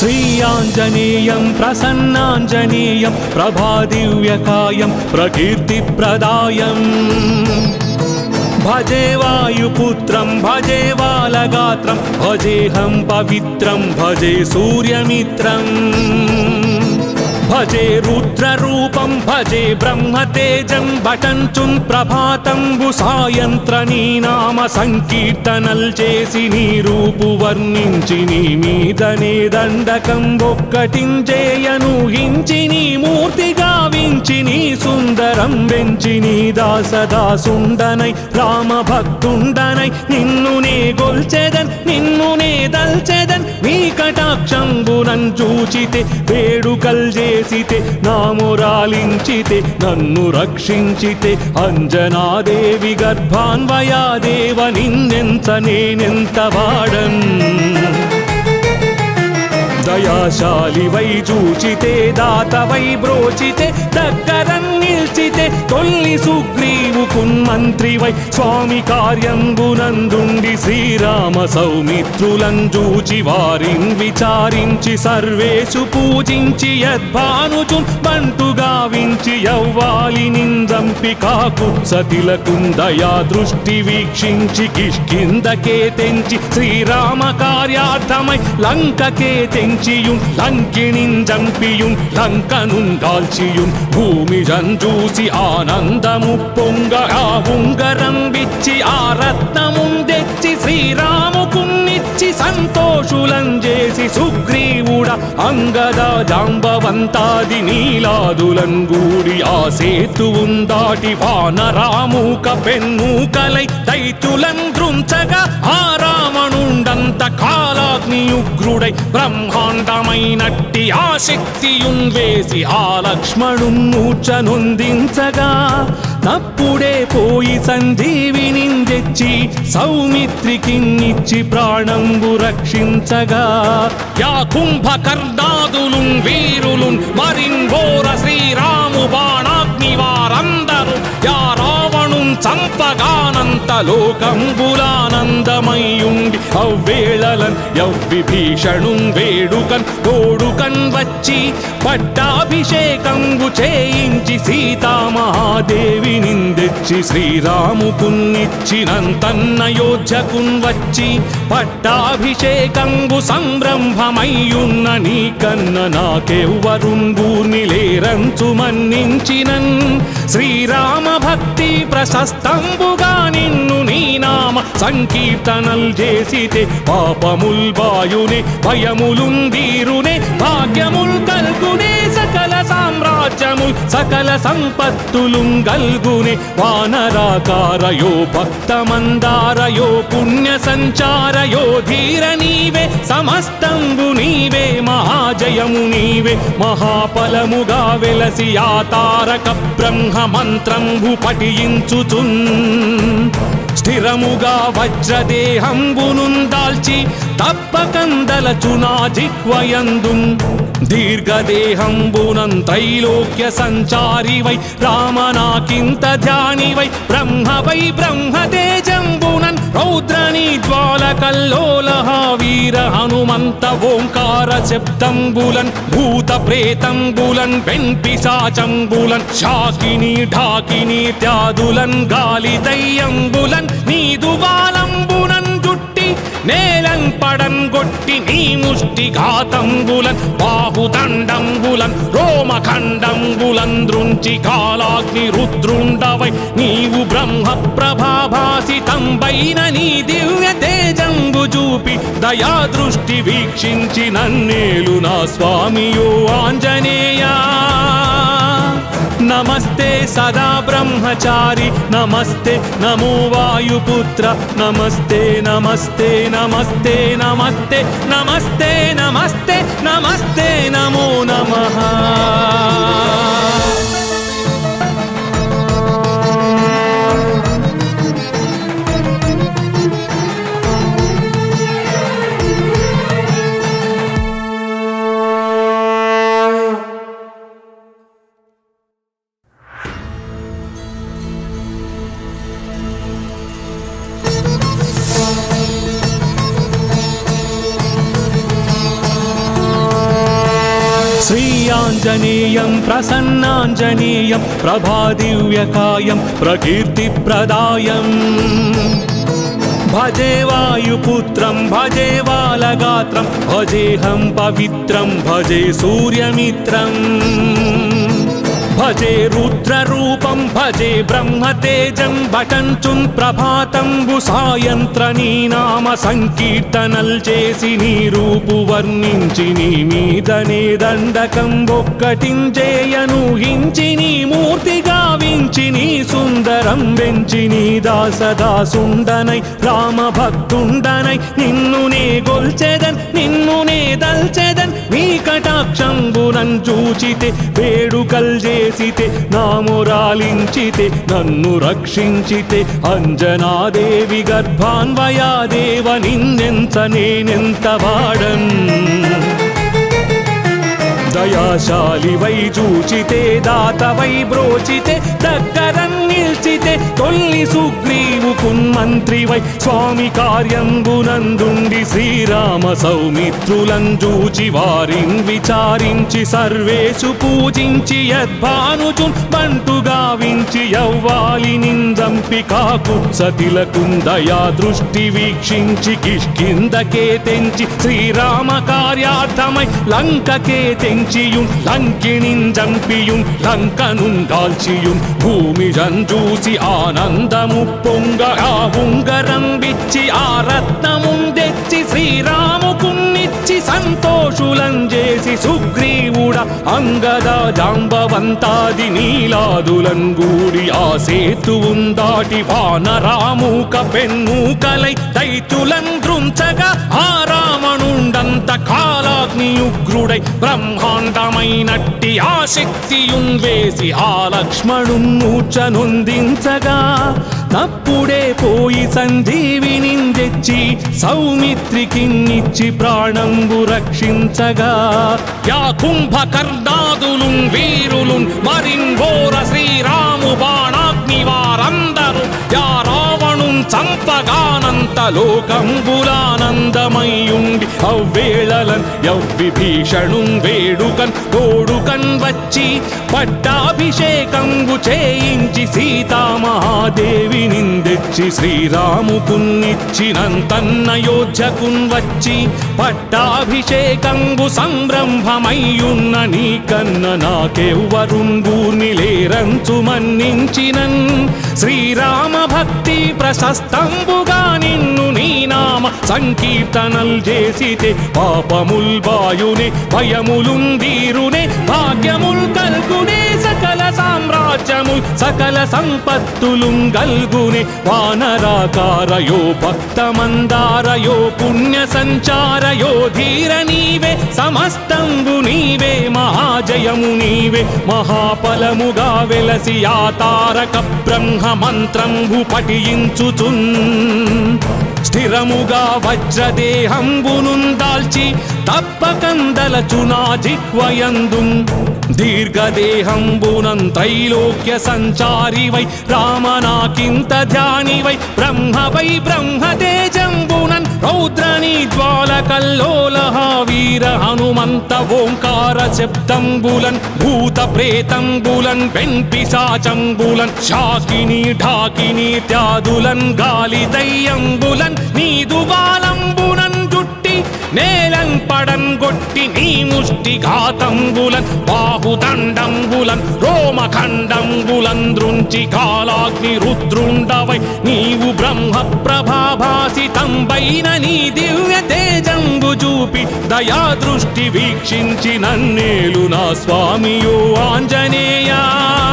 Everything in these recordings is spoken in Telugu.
श्रीयाञ्जनेयं प्रसन्नाञ्जनेयं प्रभादिव्यकायं प्रकीर्तिप्रदायम् भजे वायुपुत्रं भजे बालगात्रं भजेऽहं पवित्रं भजे सूर्यमित्रम् भजे रुद्ररूपं भजे ब्रह्मतेजं भटञ्चुन् ప్రభాతంబు సాయంత్రనీ నామ సంకీర్తనల్ చేసి నీ రూపు వర్ణించి నీ మీదనే దండకం ఒక్కటించేయను హించి నీ మూర్తి గావించి నీ సుందరం వెంచి నీ దాసదాసుండనై రామ భక్తుండనై నిన్ను నే గొల్చెదన్ నిన్ను నే దల్చెదన్ నీ కటాక్షంబునం చూచితే వేడుకల్ చేసితే నామురాలించితే నన్ను రక్షించితే అంజనాదేవి గర్భాన్వయాదేవ నిన్నెంత నేనెంత వాడన్ దయాశాలి వై చూచితే దాత వై బ్రోచితే దగ్గర నిల్చితే తొల్లి సుగ్రీవు కున్మంత్రి వై స్వామి కార్యంబునందుండి శ్రీరామ సౌమిత్రులం చూచి వారిన్ విచారించి సర్వేషు పూజించి యద్భానుచున్ బంటు గావించి యవ్వాలి నిందంపి కాకుత్సతిలకుందయా దృష్టి వీక్షించి కిష్కిందకే తెంచి శ్రీరామ కార్యార్థమై లంకకే తెంచియుం లంకిణిం జంపియుం లంకనుం దాల్చియుం భూమి జంజూసి ఆనందము పొంగ ఆ ఉంగరం విచ్చి ఆ రత్నముం తెచ్చి శ్రీరాముకున్నిచ్చి సంతోషులం చేసి సుగ్రీవుడ అంగద జాంబవంతాది నీలాదులం గూడి ఆ సేతువుం దాటి వానరామూక పెన్మూకలై దైత్యులం దృంచగా ఆ రావణుండంత కాలాగ్ని ఉగ్రుడై బ్రహ్మాండమైనట్టి ఆ శక్తియున్ వేసి ఆ లక్ష్మణున్ మూర్ఛనొందించగా తప్పుడే పోయి సంజీవిని తెచ్చి సౌమిత్రికిన్నిచ్చి ప్రాణంబు రక్షించగా యా కుంభకర్ణాదులు వీరులు మరింఘోర శ్రీరాము బాణాగ్ని వారందరూ యా రావణు చంపగానంత లోకంబులానందమయ్యుండి అవ్వేళలన్ యవ్విభీషణుం వేడుకన్ తోడుకన్ వచ్చి పట్టాభిషేకంబు చేయించి సీతామహాదేవి నిందెచ్చి శ్రీరాముకున్నిచ్చినంతన్నయోధ్యకున్ వచ్చి పట్టాభిషేకంబు సంరంభమయ్యున్న నీ కన్న నాకెవ్వరుంగూర్ని లేరంచు మన్నించినన్ శ్రీరామ భక్తి ప్రశస్తంబుగా నిన్ను నీ నామ సంకీర్తనల్ చేసితే పాపముల్ బాయునే భయములుందీరునే భాగ్యముల్ కల్గునే సకల సామ్రాజ్యముల్ సకల సంపత్తులు గల్గునే వానరాకారయో భక్తమందారయో పుణ్య సంచారయో ధీర నీవే సమస్తంబు నీవే మహాజయము నీవే మహాఫలముగా వెలసి ఆ తారక బ్రహ్మ మంత్రంబు పఠించుచున్ స్థిరముగా వజ్రదేహంబును దాల్చి తప్పకందలచునా జిహ్వయందు దీర్ఘదేహంబునం త్రైలోక్య సంచారి వై రామనాకింత ధ్యాని వై బ్రహ్మ వై బ్రహ్మతేజంబునన్ రౌద్రని జ్వాల కల్లోలహ వీర హనుమంత ఓంకార శబ్దంబులన్ భూత ప్రేతంబులన్ వెంపిశాచంబులన్ శాకిని ఢాకిని త్యాదులన్ గాలి దయ్యంబులన్ నీదు బాలంబునన్ జుట్టి నేలం పడం గొట్టి నీ ముష్టి ఘాతంబులన్ బాహుదండంబులన్ రోమఖండంబులన్ దృంచి కాలాగ్ని రుద్రుండవై నీవు బ్రహ్మ ప్రభాభాసితంబైన నీ దివ్య తేజంబు చూపి దయా దృష్టి వీక్షించి నన్నేలు నా స్వామియో ఆంజనేయా నమస్తే సదా బ్రహ్మచారి నమస్తే నమో వాయుపుత్ర నమస్తే నమస్తే నమస్తే నమస్తే నమస్తే నమస్తే నమస్తే నమో నమః ఆ భయాञ्जनेयं प्रसन्नाञ्जनेयं प्रभादिव्यकायं प्रकीर्तिप्रदायम् भजे वायुपुत्रं भजे बालगात्रं भजेऽहं पवित्रं भजे सूर्यमित्रम् భజే రుద్రరూపం భజే బ్రహ్మతేజం బటంచున్ ప్రభాతంబు సాయంత్ర నీ నామ సంకీర్తనల్ చేసి నీ రూపు వర్ణించి నీ మీదనే దండకం ఒక్కటించేయను హించి నీ మూర్తి గావించి నీ సుందరం వెంచి నీ దాసదాసుండనై రామ భక్తుండనై నిన్ను నే గొల్చెదన్ నిన్ను నే దల్చెదన్ నీ కటాక్షంబునన్ చూచితే వేడుకల్ చేసితే నామురాలించితే నన్ను రక్షించితే అంజనాదేవి గర్భాన్వయాదేవ నిన్నెంత నేనెంత వాడన్ దయాశాలి వై చూచితే దాత వై బ్రోచితే దగ్గర నిల్చితే తొల్లి సుగ్రీవు కున్మంత్రి వై స్వామి కార్యంబునందుండి శ్రీరామ సౌమిత్రులం చూచి వారిన్ విచారించి సర్వేషు పూజించి యద్భానుచున్ బంటు గావించి యవ్వాలి నిందంపి కాకుత్సతిలకుందయా దృష్టి వీక్షించి కిష్కిందకే తెంచి శ్రీరామ కార్యార్థమై లంకకే తెంచియుం లంకిణిన్ జంపియుం లంకనుం కాల్చియుం భూమి జంజూసి ఆనందము పొంగ ఆ ఉంగరం విచ్చి ఆ రత్నముం తెచ్చి శ్రీరాముకున్నిచ్చి సంతోషులం చేసి సుగ్రీవుడ అంగద జాంబవంతాది నీలాదులం గూడి ఆ సేతువుం దాటి వానరామూక పెన్మూకలై దైతులం దృంచగా ఆ రావణుండంత కాలాగ్ని ఉగ్రుడై బ్రహ్మాండమైనట్టి ఆ శక్తియున్ వేసి ఆ లక్ష్మణున్ మూర్ఛనొందించగా తప్పుడే పోయి సంజీవిని తెచ్చి సౌమిత్రికిన్నిచ్చి ప్రాణంబు రక్షించగా యా కుంభకర్ణాదులున్ వీరులున్ మరిన్ఘోర శ్రీరాము బాణాగ్ని వారందరూ యా రావణున్ చంపగానంత లోకంబులానందమయ్యుండి అవ్వేళలన్ యవ్విభీషణున్ వేడుకన్ తోడుకన్ వచ్చి పట్టాభిషేకంబు చేయించి సీతామహాదేవి నిందెచ్చి శ్రీరాముకున్నిచ్చినంతన్నయోధ్యకున్ వచ్చి పట్టాభిషేకంబు సంరంభమయ్యున్న నీ కన్న నాకెవ్వరుంగూర్ని లేరంచు మన్నించినన్ శ్రీరామ భక్తి ప్రశస్తంబుగా నిన్ను నీ నామ సంకీర్తనల్ చేసితే పాపముల్ బాయునే భయములుందీరునే భాగ్యముల్ కల్గునే సకల సామ్రాజ్యముల్ సకల సంపత్తులుం గల్గునే వానరాకారయో భక్తమందారయో పుణ్య సంచారయో ధీర నీవే సమస్తంబు నీవే మహాజయము నీవే మహాఫలముగా వెలసి ఆ తారక బ్రహ్మ మంత్రంబు పఠించుచున్ స్థిరముగా వజ్రదేహంబునుం దాల్చి తప్పకందలచునా జిహ్వయందు దీర్ఘదేహంబునం త్రైలోక్య సంచారి వై రామనాకింత ధ్యాని వై బ్రహ్మ వై బ్రహ్మతేజంబునన్ రౌద్రని జ్వాల కల్లోలహ వీర హనుమంత ఓంకార శబ్దంబులన్ భూత ప్రేతంబులన్ వెంపిశాచంబులన్ శాకిని ఢాకిని త్యాదులన్ గాలి దయ్యంబులన్ నీదు బాలంబునన్ జుట్టి నేలం పడం గొట్టి నీ ముష్టి ఘాతంబులన్ బాహుదండంబులన్ రోమఖండంబులన్ దృంచి కాలాగ్ని రుద్రుండవై నీవు బ్రహ్మ ప్రభాభాసితంబైన నీ దివ్య తేజంబు చూపి దయా దృష్టి వీక్షించి నన్నేలు నా స్వామియో ఆంజనేయా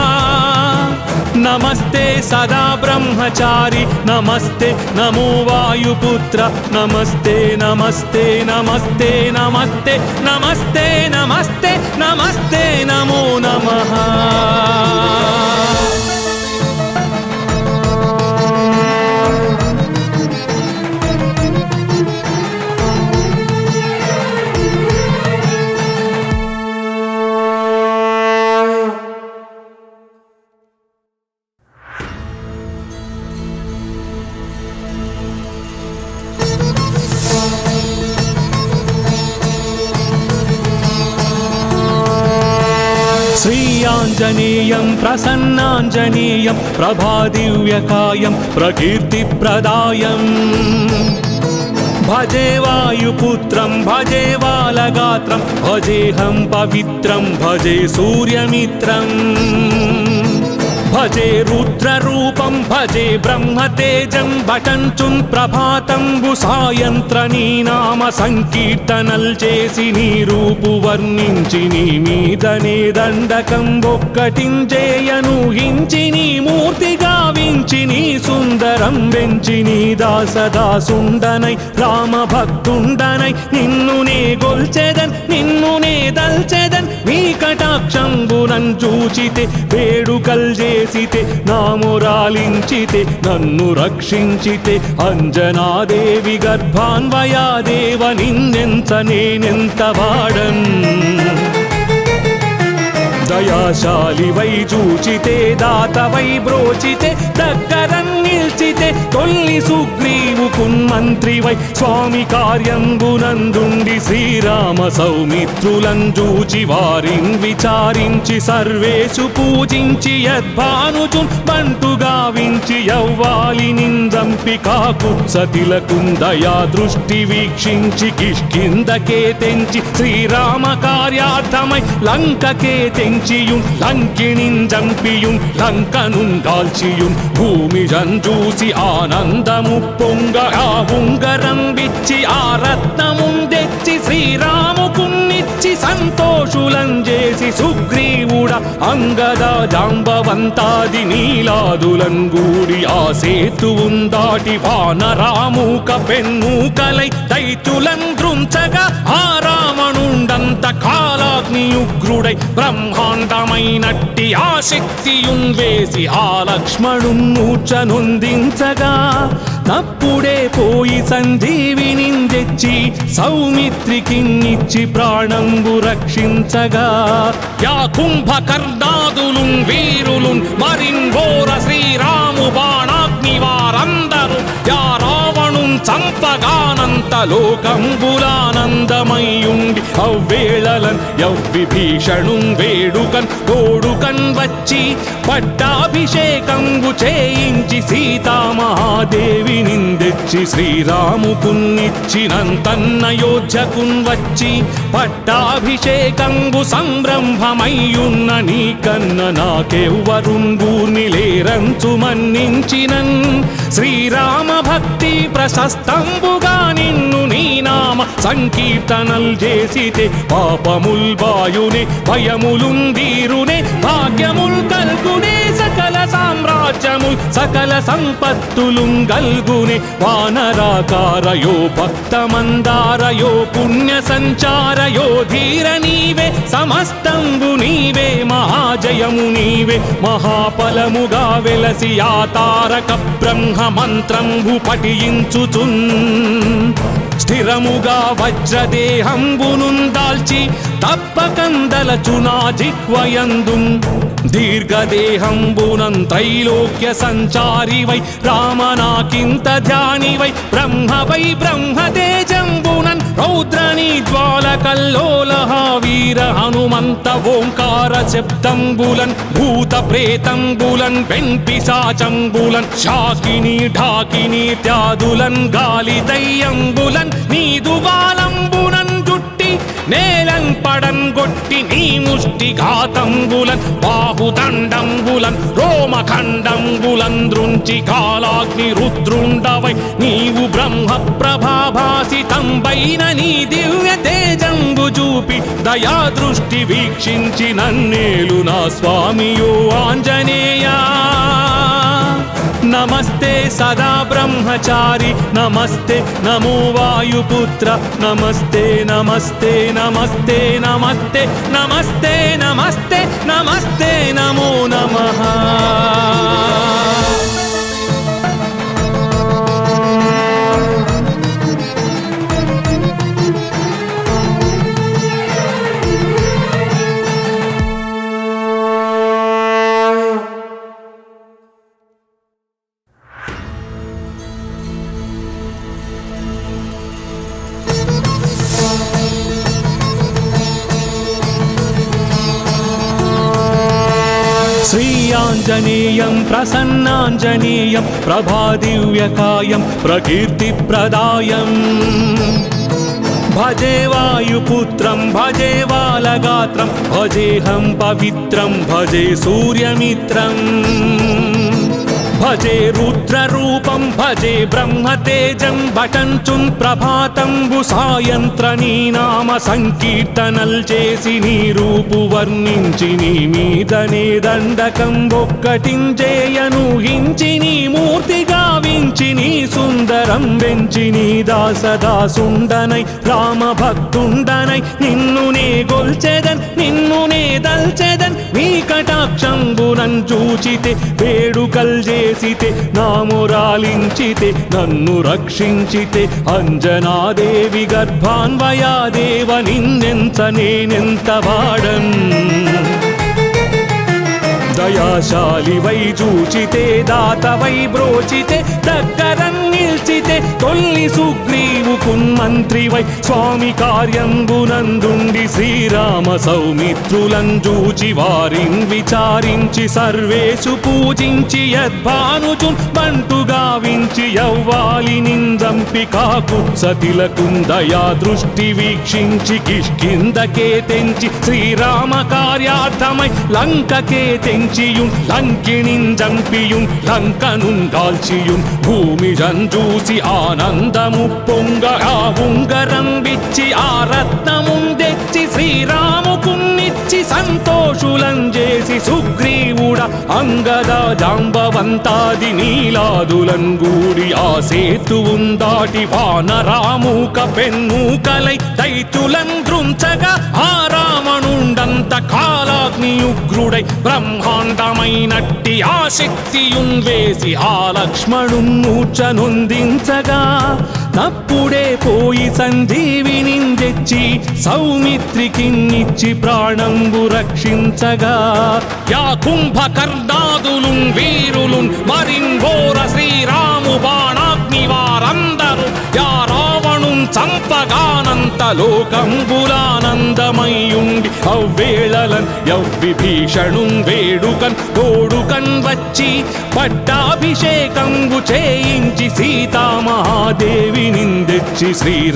నమస్తే సదా బ్రహ్మచారి నమస్తే నమో వాయుపుత్ర నమస్తే నమస్తే నమస్తే నమస్తే నమస్తే నమస్తే నమస్తే నమో నమః श्रीयाञ्जनेयं प्रसन्नाञ्जनेयं प्रभादिव्यकायं प्रकीर्तिप्रदायम् भजे वायुपुत्रं भजे बालगात्रं भजेऽहं पवित्रं भजे सूर्यमित्रम् भजे रुद्ररूपं भजे ब्रह्मतेजं भटञ्चुं ప్రభాతంబు సాయంత్రనీ నామ సంకీర్తనల్ చేసి నీ రూపు వర్ణించి నీ మీదనే దండకం ఒక్కటించేయను హించి నీ మూర్తి గావించి నీ సుందరం వెంచి నీ దాసదాసుండనై రామ భక్తుండనై నిన్ను నే గొల్చెదన్ నిన్ను నే దల్చెదన్ నీ కటాక్షంబునన్ చూచితే వేడుకల్ చేసితే నామురాలించితే నన్ను రక్షించితే అంజనాదేవి గర్భాన్వయాదేవ నిన్నెంత నేనెంత వాడన్ దయాశాలి వై చూచితే దాత వై బ్రోచితే దగ్గరం నిల్చితే తొల్లి సుగ్రీవు కున్మంత్రి వై స్వామి కార్యంబునందుండి శ్రీరామ సౌమిత్రులం చూచి వారిన్ విచారించి సర్వేషు పూజించి యద్భానుచు బంటు గావించి యవ్వాలి నిందంపి కాకు సతిలకుందయా దృష్టి వీక్షించి కిష్కిందకే తెంచి శ్రీరామ కార్యార్థమై లంకకే తెంచియుం లంకిణిన్ జంపియుం లంకనుం కాల్చియుం భూమి జంజూసి ఆనందము పొంగ ఆ ఉంగరం విచ్చి ఆ రత్నముం తెచ్చి శ్రీరాముకున్నిచ్చి సంతోషులం చేసి సుగ్రీవుడ అంగద జాంబవంతాది నీలాదులం గూడి ఆ సేతువుం దాటి వానరామూక పెన్మూకలై దైత్యులం దృంచగా ఆ రావణుండంత కాలాగ్నియుగ్రుడై బ్రహ్మాండమైనట్టి ఆ శక్తియున్ వేసి ఆ లక్ష్మణు మూర్ఛనొందించగా తప్పుడే పోయి సంజీవిని తెచ్చి సౌమిత్రికిన్నిచ్చి ప్రాణంబు రక్షించగా యా కుంభకర్ణాదులు వీరులు మరిన్ఘోర శ్రీరాము బాణాగ్ని వారందరూ యా రావణు చంపగానంత లోకంబులానందమయ్యుండి అవ్వేళలన్ యవ్విభీషణు వేడుకన్ తోడుకన్ వచ్చి పట్టాభిషేకంబు చేయించి సీతామహాదేవి నిందెచ్చి శ్రీరాముకున్నిచ్చినంతన్నయోధ్యకున్ వచ్చి పట్టాభిషేకంబు సంరంభమయ్యున్న నీ కన్న నాకెవ్వరుంగూర్ని లేరంచు మన్నించినన్ శ్రీరామ భక్తి ప్రశస్తంబుగా నిన్ను నీ నామ సంకీర్తనల్ చేసితే పాపముల్ బాయునే భయములుందీరునే భాగ్యముల్ కల్గునే సకల సామ్రాజ్యముల్ సకల సంపత్తులుం గల్గునే వానరాకారయో భక్తమందారయో పుణ్య సంచారయో ధీర నీవే సమస్తంబు నీవే మహాజయము నీవే మహాఫలముగా వెలసి ఆ తారక బ్రహ్మ మంత్రంబు పఠించుచున్ స్థిరముగా వజ్రదేహంబును దాల్చి తప్పకందలచునా జిహ్వయందు దీర్ఘదేహంబునం త్రైలోక్య సంచారి వై రామనాకింత ధ్యాని వై బ్రహ్మ వై బ్రహ్మతేజంబునన్ రౌద్రని జ్వాల కల్లోలహ వీర హనుమంత ఓంకార శబ్దంబులన్ భూత ప్రేతంబులన్ వెంపిశాచంబులన్ శాకిని ఢాకిని త్యాదులన్ గాలి దయ్యంబులన్ నీదు వాలంబునన్ జుట్టి నేలం పడన్ గొట్టి నీ ముష్టి ఘాతంబులన్ బాహుదండంబులన్ రోమఖండంబులన్ దృంచి కాలాగ్ని రుద్రుండవై నీవు బ్రహ్మ ప్రభాభాసితంబైన నీ దివ్య తేజంబు చూపి దయా దృష్టి వీక్షించి నన్నేలు నా స్వామియో ఆంజనేయా నమస్తే సదా బ్రహ్మచారి నమస్తే నమో వాయుపుత్ర నమస్తే నమస్తే నమస్తే నమస్తే నమస్తే నమస్తే నమస్తే నమో నమః ఆ श्रीयाञ्जनेयं प्रसन्नाञ्जनेयं प्रभादिव्यकायं प्रकीर्तिप्रदायम् भजे वायुपुत्रं भजे बालगात्रं भजेऽहं पवित्रं भजे सूर्यमित्रम् భజే రుద్రరూపం భజే బ్రహ్మతేజం భటంచున్ ప్రభాతంబు సాయంత్ర నీ నామ సంకీర్తనల్ చేసి నీ రూపు వర్ణించి నీ మీదనే దండకం ఒక్కటించేయను హించి నీ మూర్తి గావించి నీ సుందరం వెంచి నీ దాసదాసుండనై రామ భక్తుండనై నిన్ను నే గొల్చెదన్ నిన్ను నే దల్చెదన్ నీ కటాక్షంబునం చూచితే వేడుకల్ చేసితే నామురాలించితే నన్ను రక్షించితే అంజనాదేవి గర్భాన్వయాదేవ నిన్నెంత నేనెంత వాడన్ దయాశాలి వై చూచితే దాత వై బ్రోచితే దగ్గరం నిల్చితే తొల్లి సుగ్రీవు కున్మంత్రి వై స్వామి కార్యంబునందుండి శ్రీరామ సౌమిత్రులం చూచి వారిన్ విచారించి సర్వేషు పూజించి యద్భానుచున్ బంటుగా వించి యవ్వాలి నిందంపి కాకు సతిలకుందయా దృష్టి వీక్షించి కిష్కిందకే తెంచి శ్రీరామ కార్యార్థమై లంకకే తెంచియుం లంకిణిన్ జంపియుం లంకనుం దాల్చియుం భూమి జంజూసి ఆనందము పొంగ ఆ ఉంగరం విచ్చి ఆ రత్నముం తెచ్చి శ్రీరాముకున్నిచ్చి సంతోషులం చేసి సుగ్రీవుడ అంగద జాంబవంతాది నీలాదులం గూడి ఆ సేతువుం దాటి వానరామూక పెన్మూకలై దైతులం దృంచగా ఆ రావణుండంత కాలాగ్ని ఉగ్రుడై బ్రహ్మాండమైనట్టి ఆ శక్తియున్ వేసి ఆ లక్ష్మణున్ మూర్ఛనొందించగా తప్పుడే పోయి సంజీవిని తెచ్చి సౌమిత్రికిన్నిచ్చి ప్రాణంబు రక్షించగా యా కుంభకర్ణాదులున్ వీరులున్ మరింఘోర శ్రీరాము బాణాగ్ని వారందరూ యా రావణున్ చంపగానంత లోకంబులానందమయ్యుండి అవ్వేళలన్ యవ్విభీషణుం వేడుకన్ తోడుకన్ వచ్చి పట్టాభిషేకంబు చేయించి సీతామహాదేవి నిందెచ్చి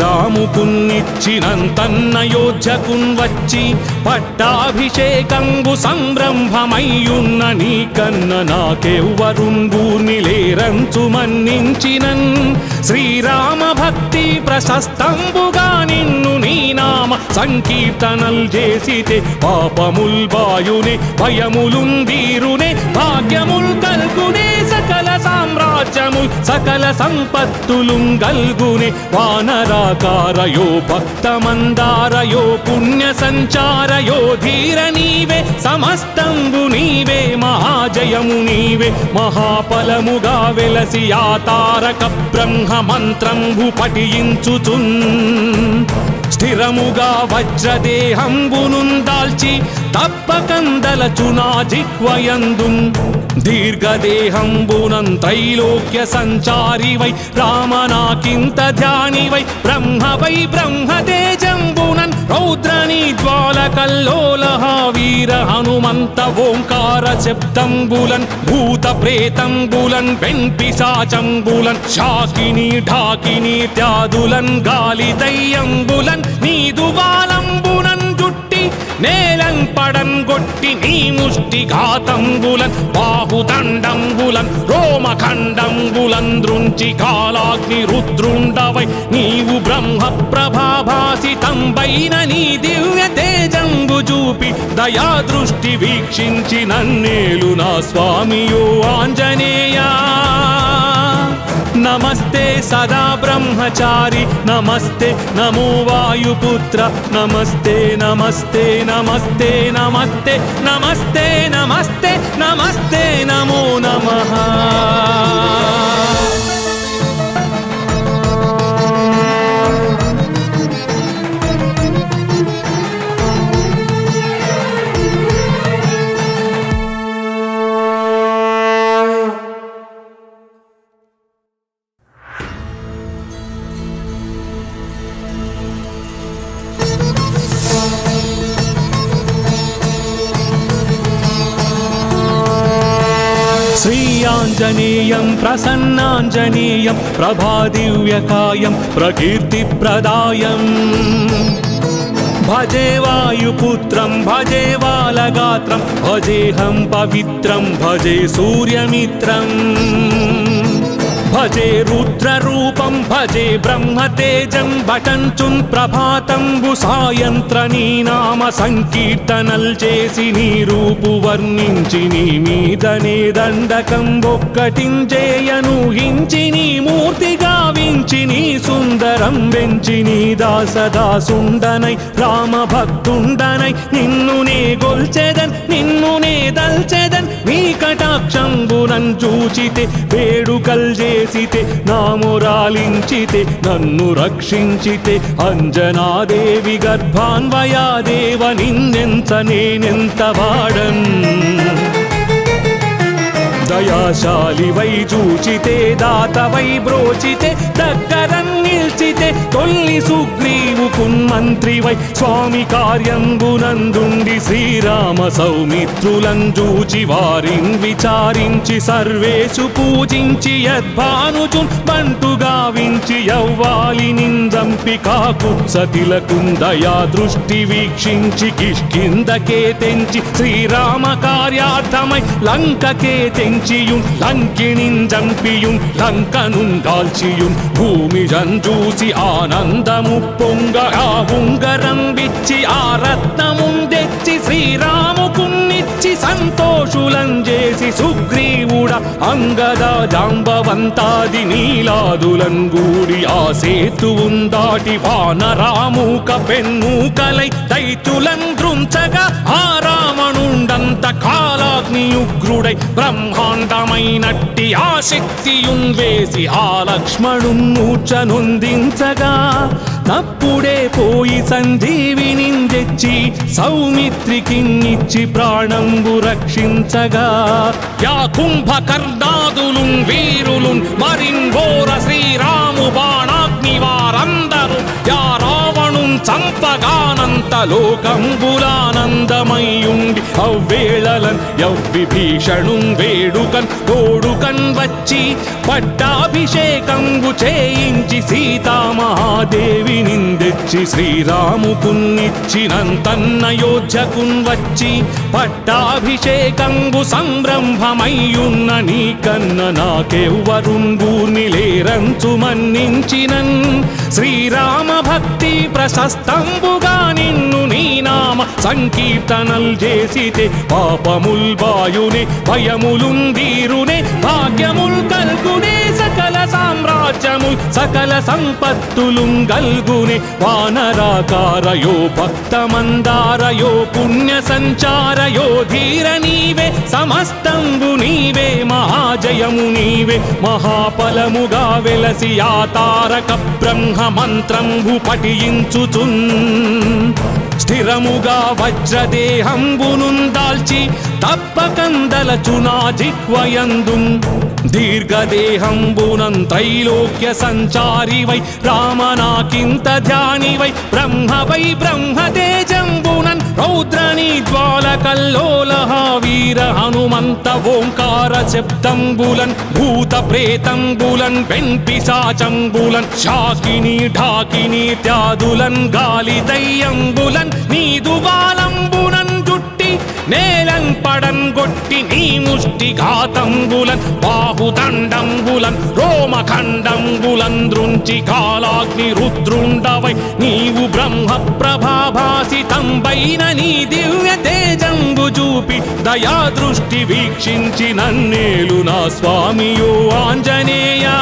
శ్రీరాముకున్నిచ్చినంతన్నయోధ్యకున్ వచ్చి పట్టాభిషేకంబు సంరంభమయ్యున్న నీ కన్న నాకెవ్వరుంగూర్ని లేరంచు మన్నించినన్ శ్రీరామ భక్తి ప్రశస్తంబుగా నిన్ను నీ నామ సంకీర్తనల్ చేసితే పాపముల్ బాయునే భయములుందీరునే భాగ్యముల్ కల్గునే సకల సామ్రాజ్యముల్ సకల సంపత్తులుం గల్గునే వానరాకారయో భక్తమందారయో పుణ్య సంచారయో ధీర నీవే సమస్తంబు నీవే మహాజయము నీవే మహాఫలముగా వెలసి ఆ తారక బ్రహ్మ మంత్రంబు పఠించుచున్ స్థిరముగా వజ్రదేహంబునున్ దాల్చి తప్పకందలచునా జిహ్వయందు దీర్ఘదేహంబునం త్రైలోక్య సంచారి వై రామనాకింత ధ్యాని వై బ్రహ్మ వై బ్రహ్మతేజంబునన్ రౌద్రని జ్వాల కల్లోలహ వీర హనుమంత ఓంకార శబ్దంబులన్ భూత ప్రేతంబులన్ వెంపిశాచంబులన్ శాకిని ఢాకిని త్యాదులన్ గాలి దయ్యంబులన్ నీదు బాలంబునన్ జుట్టి నేలం పడన్ గొట్టి నీ ముష్టి ఘాతంబులన్ బాహుదండంబులన్ రోమఖండంబులన్ దృంచి కాలాగ్ని రుద్రుండవై నీవు బ్రహ్మ ప్రభాభాసితంబైన నీ దివ్య తేజంబు చూపి దయా దృష్టి వీక్షించి నన్నేలు నా స్వామియో ఆంజనేయా నమస్తే సదా బ్రహ్మచారి నమస్తే నమో వాయుపుత్ర నమస్తే నమస్తే నమస్తే నమస్తే నమస్తే నమస్తే నమస్తే నమో నమః ఆ श्रीयाञ्जनेयं प्रसन्नाञ्जनेयं प्रभादिव्यकायं प्रकीर्तिप्रदायम् भजे वायुपुत्रं भजे बालगात्रं भजेऽहं पवित्रं भजे सूर्यमित्रम् భజే రుద్రరూపం భజే బ్రహ్మతేజం భటంచున్ ప్రభాతంబు సాయంత్ర నీ నామ సంకీర్తనల్ చేసి నీ రూపు వర్ణించి నీ మీదనే దండకం ఒక్కటించేయను హించి నీ మూర్తి గావించి నీ సుందరం వెంచి నీ దాసదాసుండనై రామ భక్తుండనై నిన్ను నే గొల్చెదన్ నిన్ను నే దల్చెదన్ నీ కటాక్షంబునం చూచితే వేడుకల్ చేసితే నామురాలించితే నన్ను రక్షించితే అంజనాదేవి గర్భాన్వయాదేవ నిన్నెంత నేనెంత వాడన్ దయాశాలి వై చూచితే దాత వై బ్రోచితే దగ్గరం నిల్చితే తొల్లి సుగ్రీవు కున్మంత్రి వై స్వామి కార్యంబునందుండి శ్రీరామ సౌమిత్రులం చూచి వారిన్ విచారించి సర్వేషు పూజించి యద్భానుచున్ బంటు గావించి యవ్వాలి నిందంపి కాకు సతిలకుందయా దృష్టి వీక్షించి కిష్కిందకే తెంచి శ్రీరామ కార్యార్థమై లంకకే తెంచియున్ లంకిణిన్ జంపియున్ లంకనున్ దాల్చియున్ భూమి జంజూసి ఆనందము పొంగ ఆ ఉంగరం విచ్చి ఆ రత్నమున్ తెచ్చి శ్రీరాముకున్నిచ్చి సంతోషులం చేసి సుగ్రీవుడ అంగద జాంబవంతాది నీలాదులం గూడి ఆ సేతువున్ దాటి వానరామూక పెన్మూకలై దైతులం దృంచగా ఆ రావణుండంత కాలాగ్ని ఉగ్రుడై బ్రహ్మాండమైనట్టి ఆ శక్తియున్ వేసి ఆ లక్ష్మణున్ మూర్ఛనొందించగా తప్పుడే పోయి సంజీవిని తెచ్చి సౌమిత్రికిన్నిచ్చి ప్రాణంబు రక్షించగా యా కుంభకర్ణాదులు వీరులు మరింఘోర శ్రీరాము బాణాగ్ని వారందరూ యా రావణుం చంపగానంత లోకంబులానందమయ్యుండి అవ్వేళలన్ యవ్విభీషణుం వేడుకన్ తోడుకన్ వచ్చి పట్టాభిషేకంబు చేయించి సీతామహాదేవి నిందెచ్చి శ్రీరాముకున్నిచ్చినంతన్నయోధ్యకున్ వచ్చి పట్టాభిషేకంబు సంరంభమయ్యున్న నీ కన్న నాకెవ్వరుంగూర్ని లేరంచు మన్నించినన్ శ్రీరామ భక్తి ప్రశస్తంబుగా నిన్ను నీ నామ సంకీర్తనల్ చేసితే పాపముల్ బాయునే భయములుందీరునే భాగ్యముల్ కల్గునే సకల సామ్రాజ్యముల్ సకల సంపత్తులు గల్గునే వానరాకారయో భక్తమందారయో పుణ్య సంచారయో ధీర నీవే సమస్తంబు నీవే మహాజయము నీవే మహాఫలముగా వెలసి ఆ తారక బ్రహ్మ మంత్రంబు పఠించుచున్ స్థిరముగా వజ్రదేహంబునున్ దాల్చి తప్పకందలచునా జిహ్వయందు దీర్ఘదేహంబునం త్రైలోక్య సంచారి వై రామనాకింత ధ్యాని వై బ్రహ్మ వై బ్రహ్మతేజంబునన్ రౌద్రని జ్వాల కల్లోల వీర హనుమంత ఓంకార శబ్దంబులన్ భూత ప్రేతంబులన్ వెంపిశాచంబులన్ శాకిని ఢాకిని త్యాదులన్ గాలి దయ్యంబులన్ నీదు బాలంబునన్ జుట్టి నేలం పడన్ గొట్టి నీ ముష్టి ఘాతంబులన్ బాహుదండంబులన్ రోమఖండంబులన్ దృంచి కాలాగ్ని రుద్రుండవై నీవు బ్రహ్మ ప్రభాభాసితంబైన నీ దివ్య తేజంబు చూపి దయా దృష్టి వీక్షించి నన్నేలు నా స్వామియో ఆంజనేయా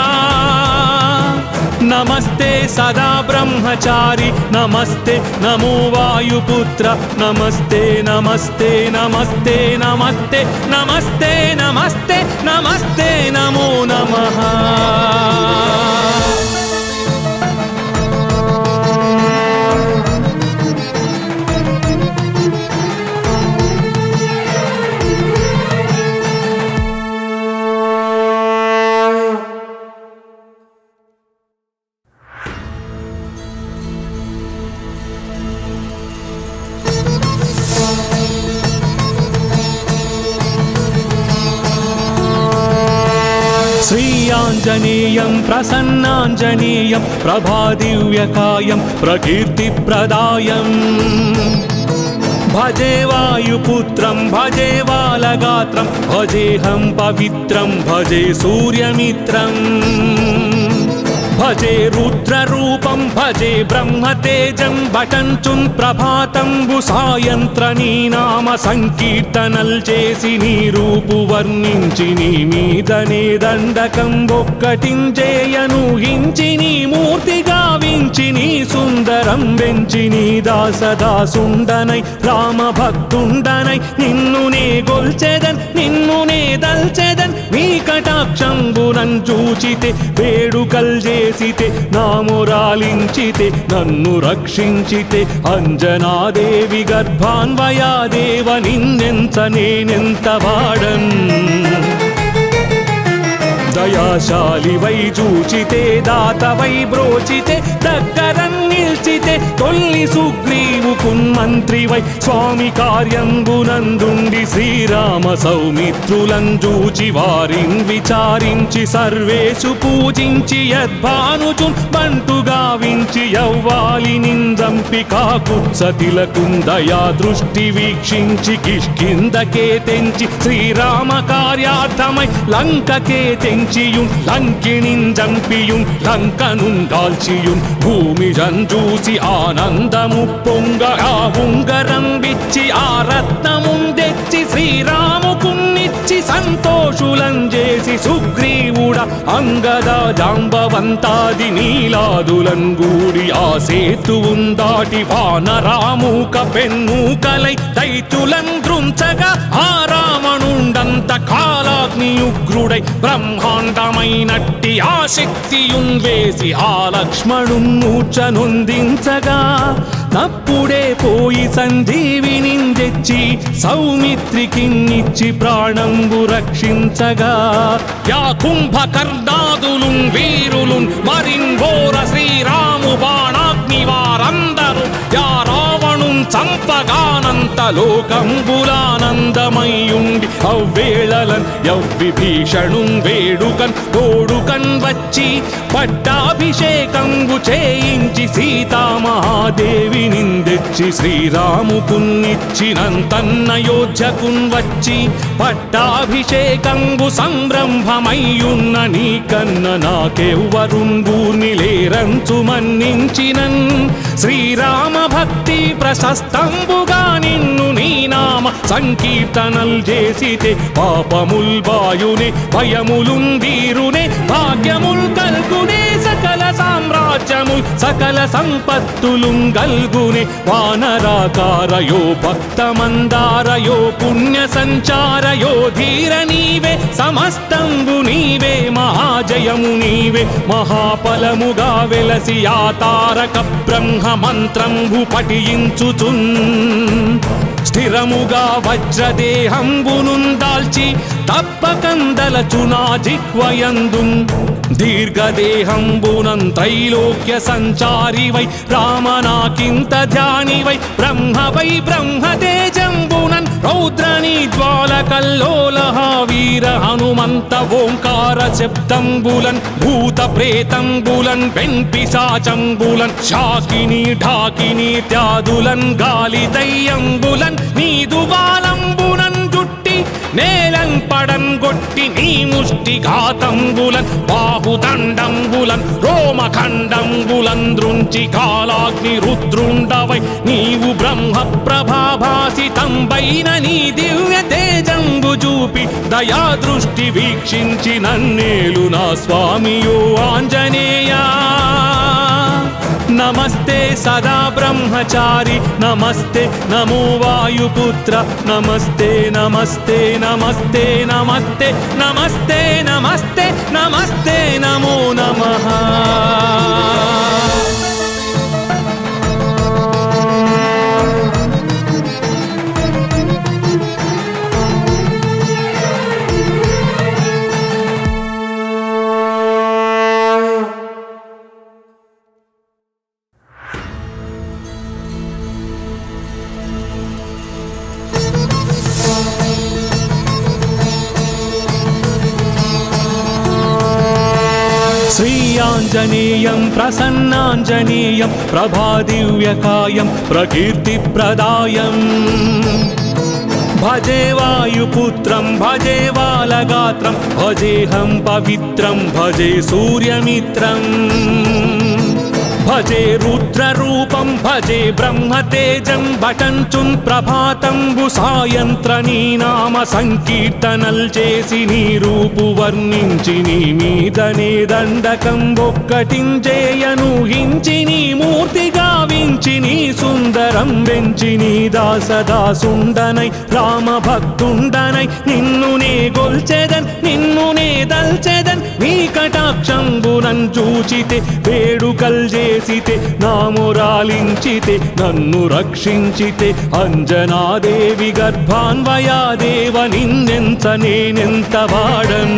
నమస్తే సదా బ్రహ్మచారి నమస్తే నమో వాయుపుత్ర నమస్తే నమస్తే నమస్తే నమస్తే నమస్తే నమస్తే నమస్తే నమో నమః ఆ श्रीयाञ्जनेयं प्रसन्नाञ्जनेयं प्रभादिव्यकायं प्रकीर्तिप्रदायम् भजे वायुपुत्रं भजे बालगात्रं भजेऽहं पवित्रं भजे सूर्यमित्रम् భజే రుద్రరూపం భజే బ్రహ్మతేజం బటంచున్ ప్రభాతంబు సాయంత్ర నీ నామ సంకీర్తనల్ చేసి నీ రూపు వర్ణించి నీ మీదనే దండకం ఒక్కటించేయను హించి నీ మూర్తి గావించి నీ సుందరం వెంచి నీ దాసదాసుండనై రామ భక్తుండనై నిన్ను నే గొల్చెదన్ నిన్ను నే దల్చెదన్ నీ కటాక్షంబునం చూచితే వేడుకల్ చేసితే నామురాలించితే నన్ను రక్షించితే అంజనాదేవి గర్భాన్వయాదేవ నిన్నెంత నేనెంత వాడన్ దయాశాలి వై చూచితే దాత వై బ్రోచితే దగ్గర నిల్చితే తొల్లి సుగ్రీవు కున్మంత్రి వై స్వామి కార్యంబునందుండి శ్రీరామ సౌమిత్రులం చూచి వారిన్ విచారించి సర్వేషు పూజించి యద్భానుచున్ బంటు గావించి యవ్వాలి నిందంపి కాకుత్సతిలకుందయా దృష్టి వీక్షించి కిష్కిందకే తెంచి శ్రీరామ కార్యార్థమై లంకకే తెంచియున్ లంకిణిన్ జంపియున్ లంకనున్ దాల్చియున్ భూమి జంజూసి ఆనందము పొంగ ఆ ఉంగరం విచ్చి ఆ రత్నమున్ తెచ్చి శ్రీరాముకున్నిచ్చి సంతోషులం చేసి సుగ్రీవుడ అంగద జాంబవంతాది నీలాదులం గూడి ఆ సేతువున్ దాటి వానరామూక పెన్నూకలై దైతులం దృంచగా ఆ రావణుండంత కాలాగ్ని ఉగ్రుడై బ్రహ్మాండమైనట్టి ఆ శక్తియున్ వేసి ఆ లక్ష్మణున్ మూర్ఛనొందించగా తప్పుడే పోయి సంజీవిని తెచ్చి సౌమిత్రికిన్నిచ్చి ప్రాణంబు రక్షించగా యా కుంభకర్ణాదులు వీరులు మరింఘోర శ్రీరాము బాణాగ్ని వారందరూ యా రావణు చంపగానంత లోకంబులానందమయ్యుండి అవ్వేళలన్ యవ్విభీషణుం వేడుకన్ తోడుకన్ వచ్చి పట్టాభిషేకంబు చేయించి సీతామహాదేవి నిందెచ్చి శ్రీరాముకున్నిచ్చినంతన్నయోధ్యకున్ వచ్చి పట్టాభిషేకంబు సంరంభమయ్యున్న నీ కన్న నాకెవ్వరుంగూర్ని లేరంచు మన్నించినన్ శ్రీరామ భక్తి ప్రశస్తంబుగా నిన్ను నీ నామ సంకీర్తనల్ చేసితే పాపముల్ బాయునే భయములున్ వీరునే భాగ్యముల్ కల్గునే సకల సామ్రాజ్యముల్ సకల సంపత్తులు గల్గునే వానరాకారయో భక్తమందారయో పుణ్య సంచారయో ధీర నీవే సమస్తంబు నీవే మహాజయము నీవే మహాఫలముగా వెలసి ఆ తారక బ్రహ్మ మంత్రంబు పఠించుచున్ స్థిరముగా వజ్రదేహంబును దాల్చి తప్పకందలచునా జిహ్వయందు దీర్ఘదేహంబునం త్రైలోక్య సంచారి వై రామనాకింత ధ్యాని వై బ్రహ్మ వై బ్రహ్మతేజంబునన్ రౌద్రని జ్వాల కల్లోలహ వీర హనుమంత ఓంకార శబ్దంబులన్ భూత ప్రేతంబులన్ వెంపిశాచంబులన్ శాకిని ఢాకిని త్యాదులన్ గాలి దయ్యంబులన్ నీదు బాలంబునన్ జుట్టి నేలం పడం గొట్టి నీ ముష్టి ఘాతంబులన్ బాహుదండంబులన్ రోమఖండంబులన్ దృంచి కాలాగ్ని రుద్రుండవై నీవు బ్రహ్మ ప్రభాభాసితంబైన నీ దివ్య తేజంబు చూపి దయా దృష్టి వీక్షించి నన్నేలు నా స్వామియో ఆంజనేయా నమస్తే సదా బ్రహ్మచారి నమస్తే నమో వాయుపుత్ర నమస్తే నమస్తే నమస్తే నమస్తే నమస్తే నమస్తే నమస్తే నమో నమః ఆ श्रीयाञ्जनेयं प्रसन्नाञ्जनेयं प्रभादिव्यकायं प्रकीर्तिप्रदायम् भजे वायुपुत्रं भजे बालगात्रं भजेऽहं पवित्रं भजे सूर्यमित्रम् भजे रुद्ररूपं भजे ब्रह्मतेजं భటంచున్ ప్రభాతంబు సాయంత్ర నీ నామ సంకీర్తనల్ చేసి నీ రూపు వర్ణించి నీ మీదనే దండకం ఒక్కటించేయను హించి నీ మూర్తి గావించి నీ సుందరం వెంచి నీ దాసదాసుండనై రామ భక్తుండనై నిన్ను నే గొల్చెదన్ నిన్ను నే దల్చెదన్ నీ కటాక్షంబునన్ చూచితే వేడుకల్ చేసితే నామురాలించితే నన్ను రక్షించితే అంజనాదేవి గర్భాన్వయాదేవ నిన్నెంత నేనెంత వాడన్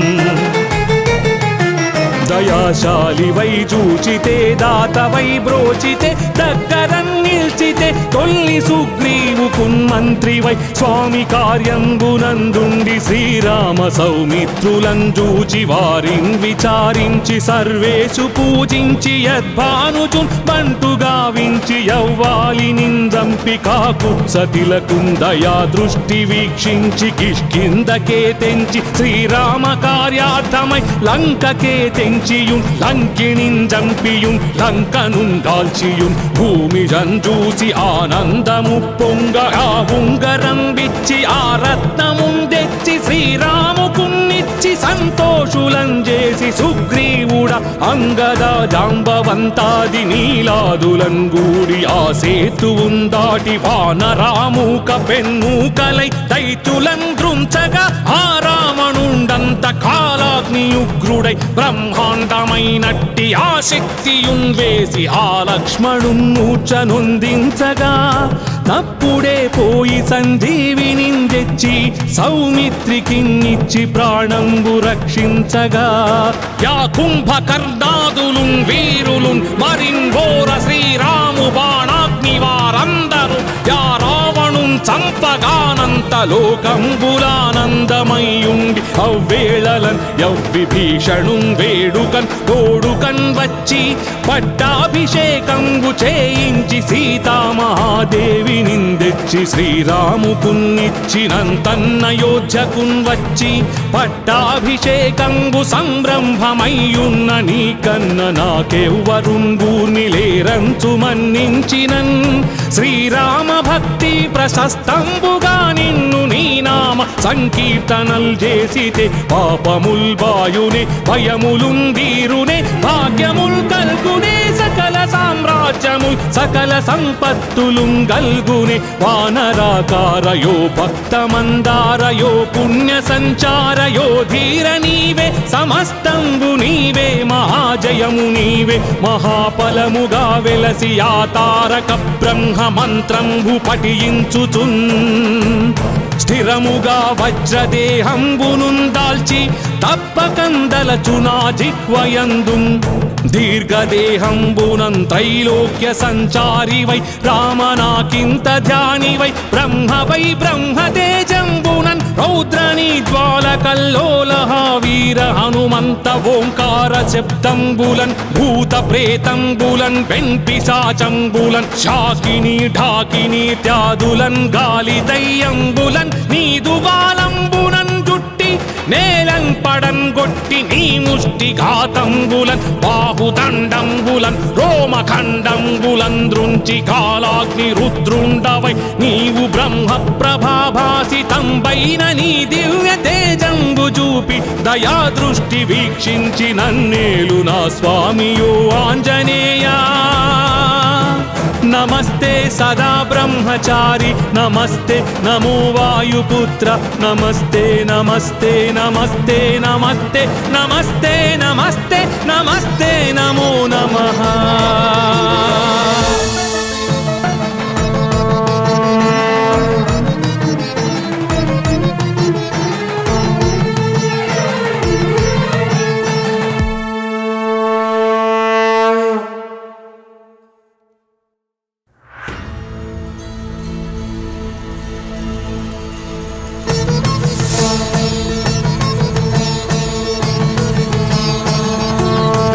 దయాశాలి వై చూచితే దాత వై బ్రోచితే దగ్గర నిల్చితే తొల్లి సుగ్రీవు కున్మంత్రి వై స్వామి కార్యంబునందుండి శ్రీరామ సౌమిత్రులం చూచి వారిన్ విచారించి సర్వేషు పూజించి యద్భానుచున్ బంటుగా వించి యవ్వాలి నిందంపి కాకుత్సతిలకుందయా దృష్టి వీక్షించి కిష్కిందకే తెంచి శ్రీరామ కార్యార్థమై లంకకే తెంచియుం లంకిణిన్ జంపియుం లంకనుం దాల్చియుం భూమి జంజూసి ఆనందము పొంగ ఆ ఉంగరం విచ్చి ఆ రత్నముం తెచ్చి శ్రీరాముకున్నిచ్చి సంతోషులం చేసి సుగ్రీవుడ అంగద జాంబవంతాది నీలాదులం గూడి ఆ సేతువుం దాటి వానరామూక పెన్మూకలై దైతులం దృంచగా ఆ రావణుండంత కాలాగ్ని ఉగ్రుడై బ్రహ్మాండమైనట్టి ఆ శక్తియున్ వేసి ఆ లక్ష్మణున్ మూర్ఛనొందించగా తప్పుడే పోయి సంజీవిని తెచ్చి సౌమిత్రికిన్నిచ్చి ప్రాణంబు రక్షించగా యా కుంభకర్ణాదులున్ వీరులున్ మరిన్ఘోర శ్రీరాము బాణాగ్ని వారందరూ యా రావణున్ చంపగానంత లోకంబులానందమయ్యుండి అవ్వేళలన్ యవ్విభీషణుం వేడుకన్ తోడుకన్ వచ్చి పట్టాభిషేకంబు చేయించి సీతామహాదేవి నిందెచ్చి శ్రీరాముకున్నిచ్చినంతన్నయోధ్యకున్ వచ్చి పట్టాభిషేకంబు సంరంభమయ్యున్న నీ కన్న నాకెవ్వరుంగూర్ని లేరంచు మన్నించినన్ శ్రీరామ భక్తి ప్రశస్తంబుగా నిన్ను నీ నామ సంకీర్తనల్ చేసితే పాపముల్ బాయునే భయములుం వీరునే భాగ్యముల్ కల్గునే సకల సామ్రాజ్యముల్ సకల సంపత్తులుం గల్గునే వానరాకారయో భక్తమందారయో పుణ్య సంచారయో ధీర నీవే సమస్తంబు నీవే మహాజయము నీవే మహాఫలముగా వెలసి ఆ తారక బ్రహ్మ మంత్రంబు పఠించుచున్ స్థిరముగా వజ్రదేహంబునుం దాల్చి తప్పకందలచునా జిహ్వయందు దీర్ఘదేహంబునం త్రైలోక్య సంచారి వై రామనాకింత ధ్యాని వై బ్రహ్మ వై బ్రహ్మతేజంబునన్ రౌద్రని జ్వాల కల్లోలహ వీర హనుమంత ఓంకార శబ్దంబులన్ భూత ప్రేతంబులన్ వెంపిశాచంబులన్ శాకిని ఢాకిని త్యాదులన్ గాలి దయ్యంబులన్ నీదు బాలంబునన్ జుట్టి నేలం పడం గొట్టి నీ ముష్టి ఘాతంబులన్ బాహుదండంబులన్ రోమఖండంబులన్ దృంచి కాలాగ్ని రుద్రుండవై నీవు బ్రహ్మ ప్రభాభాసితంబైన నీ దివ్య తేజంబు చూపి దయా దృష్టి వీక్షించి నన్నేలు నా స్వామియో ఆంజనేయా నమస్తే సదా బ్రహ్మచారి నమస్తే నమో వాయుపుత్ర నమస్తే నమస్తే నమస్తే నమస్తే నమస్తే నమస్తే నమస్తే నమో నమః ఆ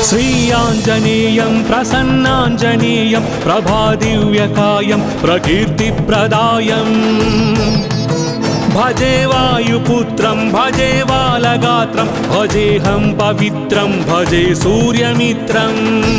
श्रीयाञ्जनेयं प्रसन्नाञ्जनेयं प्रभादिव्यकायं प्रकीर्तिप्रदायम् भजे वायुपुत्रं भजे बालगात्रं भजेऽहं पवित्रं भजे सूर्यमित्रम्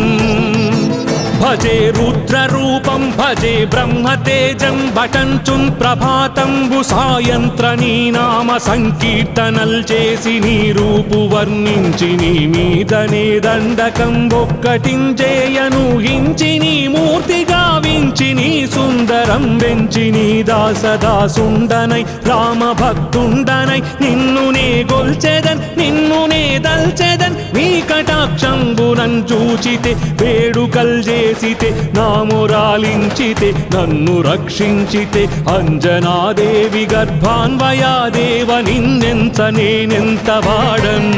భజే రుద్రరూపం భజే బ్రహ్మతేజం భటంచుం ప్రభాతంబు సాయంత్ర నీ నామ సంకీర్తనల్ చేసి నీ రూపు వర్ణించి నీ మీదనే దండకం ఒక్కటించేయను హించి నీ మూర్తి గావించి నీ సుందరం వెంచి నీ దాసదాసుండనై రామ భక్తుండనై నిన్ను నే గొల్చెదన్ నిన్ను నే దల్చెదన్ నీ కటాక్షంబునన్ చూచితే వేడుకల్ చేసితే నామురాలించితే నన్ను రక్షించితే అంజనాదేవి గర్భాన్వయాదేవ నిన్నెంత నేనెంత వాడన్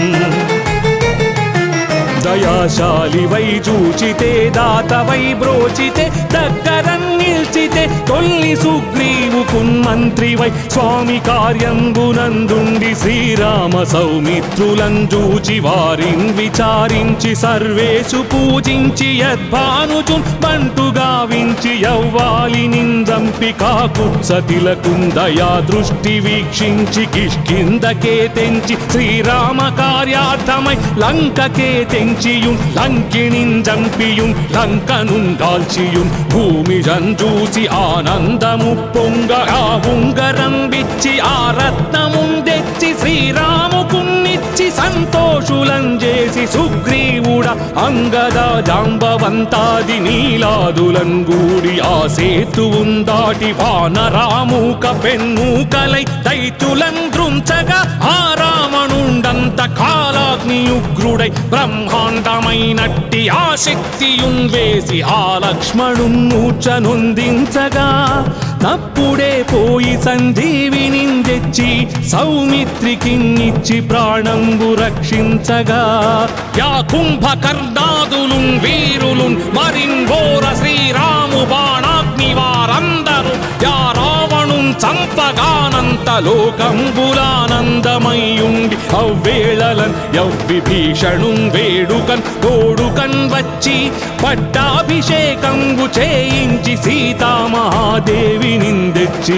దయాశాలి వై చూచితే దాత వై బ్రోచితే దగ్గరం నిల్చితే తొల్లి సుగ్రీవు కున్మంత్రి వై స్వామి కార్యంబునందుండి శ్రీరామ సౌమిత్రులం చూచి వారిన్ విచారించి సర్వేషు పూజించి యద్భానుచు బంటుగా వించి యవ్వాలి నిందంపి కాకుత్సతిలకుందయా దృష్టి వీక్షించి కిష్కిందకే తెంచి శ్రీరామ కార్యార్థమై లంకకే తెంచియుం లంకిణిం జంపియుం లంకనుం కాల్చియుం భూమి జంజూసి ఆనందము పొంగ ఆ ఉంగరం విచ్చి ఆ రత్నముం తెచ్చి శ్రీరాముకున్నిచ్చి సంతోషులం చేసి సుగ్రీవుడ అంగద జాంబవంతాది నీలాదులం గూడి ఆ సేతువుం దాటి వానరామూక పెన్మూకలై దైతులం దృంచగా ఆ రావణుండంత కాలాగ్ని ఉగ్రుడై బ్రహ్మాండమైనట్టి ఆ శక్తియున్ వేసి ఆ లక్ష్మణు మూర్ఛనొందించగా తప్పుడే పోయి సంజీవిని తెచ్చి సౌమిత్రికిన్నిచ్చి ప్రాణంబు రక్షించగా యా కుంభకర్ణాదులు వీరులు మరింఘోర శ్రీరాము బాణాగ్ని వారందరూ యా రావణు చంపగానంత లోకంబులానందమయ్యుండి అవ్వేళలన్ యవ్విభీషణు వేడుకన్ తోడుకన్ వచ్చి పట్టాభిషేకంబు చేయించి సీతామహాదేవి నిందెచ్చి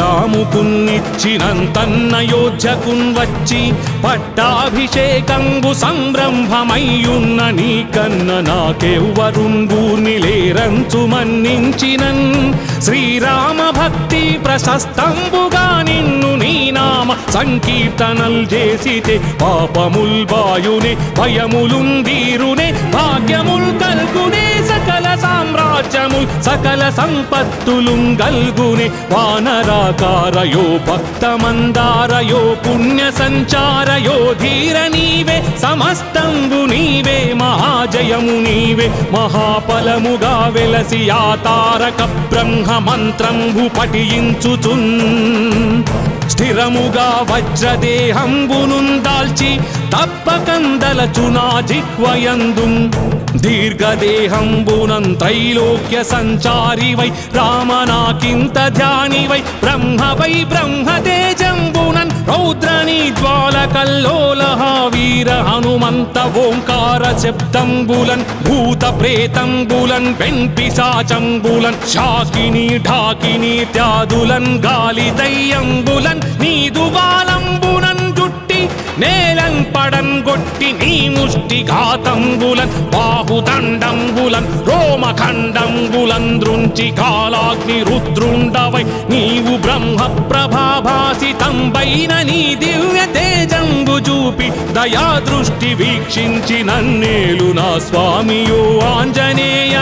శ్రీరాముకున్నిచ్చినంతన్నయోధ్యకున్ వచ్చి పట్టాభిషేకంబు సంరంభమయ్యున్న నీ కన్న నాకెవ్వరుంగూర్ని లేరంచు మన్నించినన్ శ్రీరామ భక్తి ప్రశస్తంబుగా నిన్ను నీ నామ సంకీర్తనల్ చేసితే పాపముల్ బాయునే భయములుందీరునే భాగ్యముల్ కల్గునే సకల సామ్రాజ్యముల్ సకల సంపత్తులుం గల్గునే వానరాకారయో భక్తమందారయో పుణ్య సంచారయో ధీర నీవే సమస్తంబు నీవే మహాజయము నీవే మహాఫలముగా వెలసి ఆ తారక బ్రహ్మ మంత్రంబు పఠించుచున్ స్థిరముగా వజ్రదేహంబునుందాల్చి తప్పకందలచునా జిహ్వయందు దీర్ఘదేహంబునం త్రైలోక్య సంచారి వై రామనాకింత ధ్యాని వై బ్రహ్మ వై బ్రహ్మతేజంబునన్ రౌద్రని జ్వాల కల్లోల వీర హనుమంత ఓంకార శబ్దంబులన్ భూత ప్రేతంబులన్ వెంపిశాచంబులన్ శాకిని ఢాకిని త్యాదులన్ గాలి దయ్యంబులన్ నీదు వాలంబునన్ జుట్టి నేలం పడన్ గొట్టి నీ ముష్టి ఘాతంబులన్ బాహుదండంబులన్ రోమఖండంబులన్ దృంచి కాలాగ్ని రుద్రుండవై నీవు బ్రహ్మ ప్రభాభాసితంబైన నీ దివ్య తేజంబు చూపి దయా దృష్టి వీక్షించి నన్నేలు నా స్వామియో ఆంజనేయా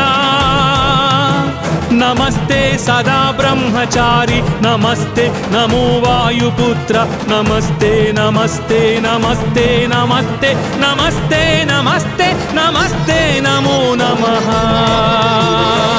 నమస్తే సదా బ్రహ్మచారి నమస్తే నమో వాయుపుత్ర నమస్తే నమస్తే నమస్తే నమస్తే నమస్తే నమస్తే నమస్తే నమో నమః